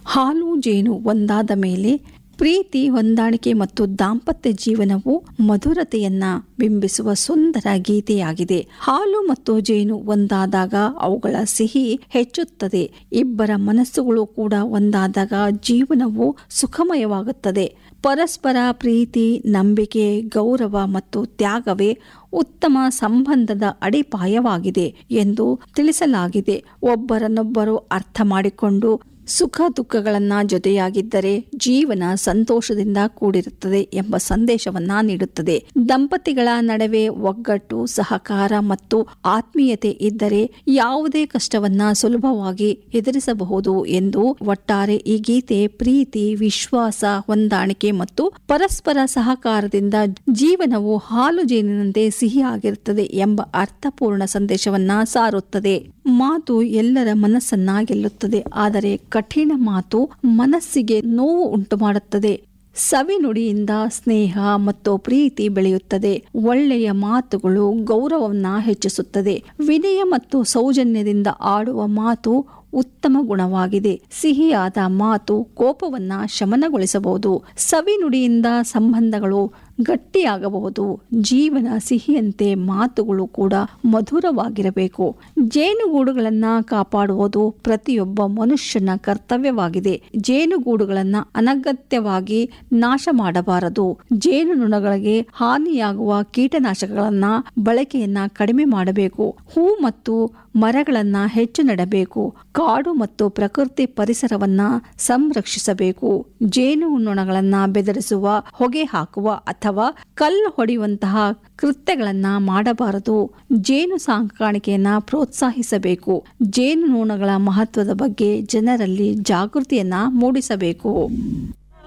ಹಾಲು ಜೇನು ಒಂದಾದ ಮೇಲೆ ಪ್ರೀತಿ ಹೊಂದಾಣಿಕೆ ಮತ್ತು ದಾಂಪತ್ಯ ಜೀವನವು ಮಧುರತೆಯನ್ನ ಬಿಂಬಿಸುವ ಸುಂದರ ಗೀತೆಯಾಗಿದೆ ಹಾಲು ಮತ್ತು ಜೇನು ಒಂದಾದಾಗ ಅವುಗಳ ಸಿಹಿ ಹೆಚ್ಚುತ್ತದೆ ಇಬ್ಬರ ಮನಸ್ಸುಗಳು ಕೂಡ ಒಂದಾದಾಗ ಜೀವನವು ಸುಖಮಯವಾಗುತ್ತದೆ ಪರಸ್ಪರ ಪ್ರೀತಿ ನಂಬಿಕೆ ಗೌರವ ಮತ್ತು ತ್ಯಾಗವೇ ಉತ್ತಮ ಸಂಬಂಧದ ಅಡಿಪಾಯವಾಗಿದೆ ಎಂದು ತಿಳಿಸಲಾಗಿದೆ ಒಬ್ಬರನ್ನೊಬ್ಬರು ಅರ್ಥ ಮಾಡಿಕೊಂಡು ಸುಖ ದುಃಖಗಳನ್ನ ಜೊತೆಯಾಗಿದ್ದರೆ ಜೀವನ ಸಂತೋಷದಿಂದ ಕೂಡಿರುತ್ತದೆ ಎಂಬ ಸಂದೇಶವನ್ನ ನೀಡುತ್ತದೆ ದಂಪತಿಗಳ ನಡುವೆ ಒಗ್ಗಟ್ಟು ಸಹಕಾರ ಮತ್ತು ಆತ್ಮೀಯತೆ ಇದ್ದರೆ ಯಾವುದೇ ಕಷ್ಟವನ್ನ ಸುಲಭವಾಗಿ ಎದುರಿಸಬಹುದು ಎಂದು ಒಟ್ಟಾರೆ ಈ ಗೀತೆ ಪ್ರೀತಿ ವಿಶ್ವಾಸ ಹೊಂದಾಣಿಕೆ ಮತ್ತು ಪರಸ್ಪರ ಸಹಕಾರದಿಂದ ಜೀವನವು ಹಾಲು ಜೇನಿನಂತೆ ಸಿಹಿಯಾಗಿರುತ್ತದೆ ಎಂಬ ಅರ್ಥಪೂರ್ಣ ಸಂದೇಶವನ್ನ ಸಾರುತ್ತದೆ ಮಾತು ಎಲ್ಲರ ಮನಸ್ಸನ್ನ ಗೆಲ್ಲುತ್ತದೆ ಆದರೆ ಕಠಿಣ ಮಾತು ಮನಸ್ಸಿಗೆ ನೋವು ಉಂಟು ಮಾಡುತ್ತದೆ ಸವಿನುಡಿಯಿಂದ ಸ್ನೇಹ ಮತ್ತು ಪ್ರೀತಿ ಬೆಳೆಯುತ್ತದೆ ಒಳ್ಳೆಯ ಮಾತುಗಳು ಗೌರವವನ್ನ ಹೆಚ್ಚಿಸುತ್ತದೆ ವಿನಯ ಮತ್ತು ಸೌಜನ್ಯದಿಂದ ಆಡುವ ಮಾತು ಉತ್ತಮ ಗುಣವಾಗಿದೆ ಸಿಹಿಯಾದ ಮಾತು ಕೋಪವನ್ನ ಶಮನಗೊಳಿಸಬಹುದು ಸವಿನುಡಿಯಿಂದ ಸಂಬಂಧಗಳು ಗಟ್ಟಿಯಾಗಬಹುದು ಜೀವನ ಸಿಹಿಯಂತೆ ಮಾತುಗಳು ಕೂಡ ಮಧುರವಾಗಿರಬೇಕು ಜೇನುಗೂಡುಗಳನ್ನ ಕಾಪಾಡುವುದು ಪ್ರತಿಯೊಬ್ಬ ಮನುಷ್ಯನ ಕರ್ತವ್ಯವಾಗಿದೆ ಜೇನುಗೂಡುಗಳನ್ನ ಅನಗತ್ಯವಾಗಿ ನಾಶ ಮಾಡಬಾರದು ಜೇನುನೊಣಗಳಿಗೆ ಹಾನಿಯಾಗುವ ಕೀಟನಾಶಕಗಳನ್ನ ಬಳಕೆಯನ್ನ ಕಡಿಮೆ ಮಾಡಬೇಕು ಹೂ ಮತ್ತು ಮರಗಳನ್ನ ಹೆಚ್ಚು ನೆಡಬೇಕು ಕಾಡು ಮತ್ತು ಪ್ರಕೃತಿ ಪರಿಸರವನ್ನ ಸಂರಕ್ಷಿಸಬೇಕು ಜೇನು ನೊಣಗಳನ್ನ ಬೆದರಿಸುವ ಹೊಗೆ ಹಾಕುವ ಅಥವಾ ಕಲ್ಲು ಹೊಡೆಯುವಂತಹ ಕೃತ್ಯಗಳನ್ನ ಮಾಡಬಾರದು ಜೇನು ಸಾಕಾಣಿಕೆಯನ್ನ ಪ್ರೋತ್ಸಾಹಿಸಬೇಕು ಜೇನು ನೊಣಗಳ ಮಹತ್ವದ ಬಗ್ಗೆ ಜನರಲ್ಲಿ ಜಾಗೃತಿಯನ್ನ ಮೂಡಿಸಬೇಕು